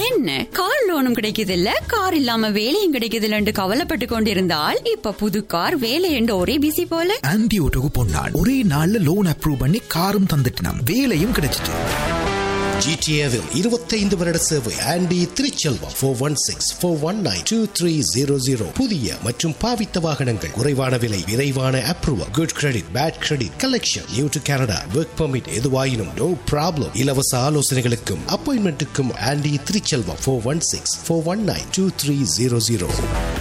என்ன கார் லோனும் கிடைக்குது இல்ல கார் இல்லாம வேலையும் கிடைக்குது இல்லன்னு கவலைப்பட்டு கொண்டிருந்தால் இப்ப புது கார் வேலை என்று ஒரே பிசி போல ஆன்டி ஓட்டோக்கு பொன்னாள் ஒரே நாள்ல லோன் அப்ரூவ் பண்ணி காரும் தந்துட்டினாம் வேலையும் கிடைச்சிட்டு ஜிடிஏவில் இருபத்தைந்து வருட சேவை Andy Thiruchelvam four one six four one nine two three zero zero புதிய மற்றும் பாவித்த வாகனங்கள் குறைவான விலை விரைவான approval good credit bad credit collection new to Canada work permit எதுவாயினும் நோ ப்ராப்ளம் இலவச ஆலோசனைகளுக்கும் அப்பாயின்மெண்ட்டுக்கும் Andy Thiruchelvam four one six four one nine two three zero zero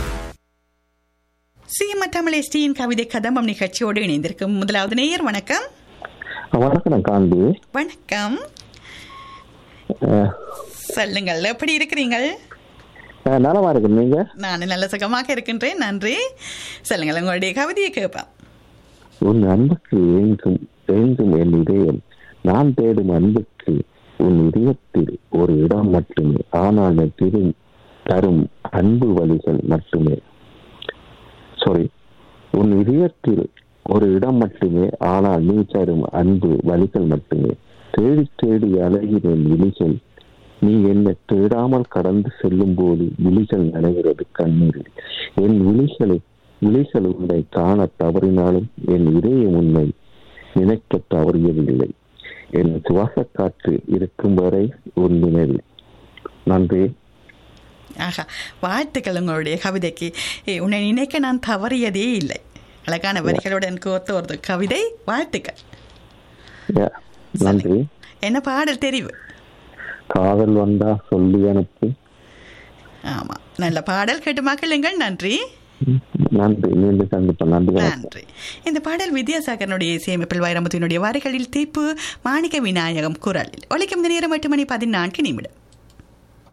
CM Tamil எஸ்டியின் கவிதை கதம்பம் நிகழ்ச்சியோடு இணைந்திருக்கும் முதலாவது நேயர் வணக்கம் வணக்கம் காந்தி வணக்கம் அஹ், சொல்லுங்கள் எப்படி இருக்கிறீங்கள் அஹ், நலமா இருக்கு நீங்க நான் நல்ல சுகமாக இருக்கின்றேன் நன்றி சொல்லுங்கள் உங்களுடைய கவிதையை கேட்பேன் உன் அன்புக்கு ஏங்கும் ஏங்கும் என் இதயம் நான் தேடும் அன்புக்கு உன் இதயத்தில் ஒரு இடம் மட்டுமே ஆனால் நான் திரும் தரும் அன்பு வழிகள் மட்டுமே சாரி உன் இதயத்தில் ஒரு இடம் மட்டுமே ஆனால் நீ தரும் அன்பு வழிகள் மட்டுமே தேடி தேடி அலைகிறேன் விழிகள் நீ என்னை தேடாமல் கடந்து செல்லும் போது விழிகள் நனைகிறது கண்ணீரில் என் விழிகளை விழிகள் உன்னை காண தவறினாலும் என் இதயம் உன்னை நினைக்க தவறியதில்லை என் சுவாச காற்று இருக்கும் வரை உன் நினைவில் நன்றி ஆஹா வாழ்த்துக்கள் உங்களுடைய கவிதைக்கு ஏ, உன்னை நினைக்க நான் தவறியதே இல்லை அழகான வரிகளுடன் கோர்த்த ஒரு கவிதை வாழ்த்துக்கள் Yeah, நன்றி என்ன பாடல் தெரிவு காதல் வந்தா சொல்லி அனுப்பி ஆமாம் நல்ல பாடல் கேட்டு மக்களுங்கள் நன்றி நன்றி மீண்டும் சந்திப்போம் நன்றி வணக்கம் நன்றி இந்த பாடல் வித்யாசாகரனுடைய இசையமைப்பில் வைரமுத்தினுடைய வரிகளில் தீப்பு மாணிக்க விநாயகம் குரலில் ஒலிக்கும் இந்த நேரம் எட்டு மணி பதினான்கு நிமிடம்